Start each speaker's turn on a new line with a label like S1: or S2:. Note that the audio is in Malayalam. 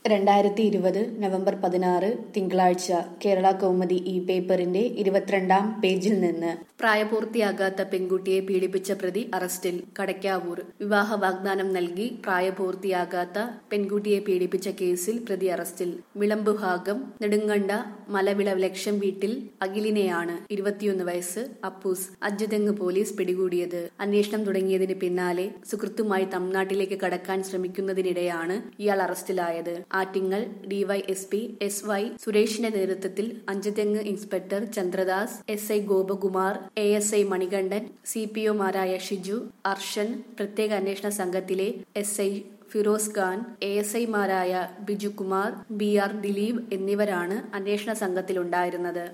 S1: രണ്ടായിരത്തി ഇരുപത് നവംബർ പതിനാറ് തിങ്കളാഴ്ച കേരള കൗമുദി ഈ പേപ്പറിന്റെ ഇരുപത്തിരണ്ടാം പേജിൽ നിന്ന് പ്രായപൂർത്തിയാകാത്ത പെൺകുട്ടിയെ പീഡിപ്പിച്ച പ്രതി അറസ്റ്റിൽ കടയ്ക്കാവൂർ വിവാഹ വാഗ്ദാനം നൽകി പ്രായപൂർത്തിയാകാത്ത പെൺകുട്ടിയെ പീഡിപ്പിച്ച കേസിൽ പ്രതി അറസ്റ്റിൽ വിളമ്പുഭാഗം നെടുങ്കണ്ട മലവിള ലക്ഷം വീട്ടിൽ അഖിലിനെയാണ് ഇരുപത്തിയൊന്ന് വയസ്സ് അപ്പൂസ് അജ്ജതെങ്ങ് പോലീസ് പിടികൂടിയത് അന്വേഷണം തുടങ്ങിയതിന് പിന്നാലെ സുഹൃത്തുമായി തമിഴ്നാട്ടിലേക്ക് കടക്കാൻ ശ്രമിക്കുന്നതിനിടെയാണ് ഇയാൾ അറസ്റ്റിലായത് ആറ്റിങ്ങൽ ഡിവൈഎസ്പി എസ് വൈ സുരേഷിന്റെ നേതൃത്വത്തിൽ Anchuthengu inspector Chandradas S I Gopakumar A S I Manikandan C P ഒമാരായ ഷിജു അർഷൻ പ്രത്യേക അന്വേഷണ സംഘത്തിലെ S I Firoz Khan A S ഐമാരായ ബിജുകുമാർ ബി ആർ ദിലീപ് എന്നിവരാണ് അന്വേഷണ സംഘത്തിലുണ്ടായിരുന്നത്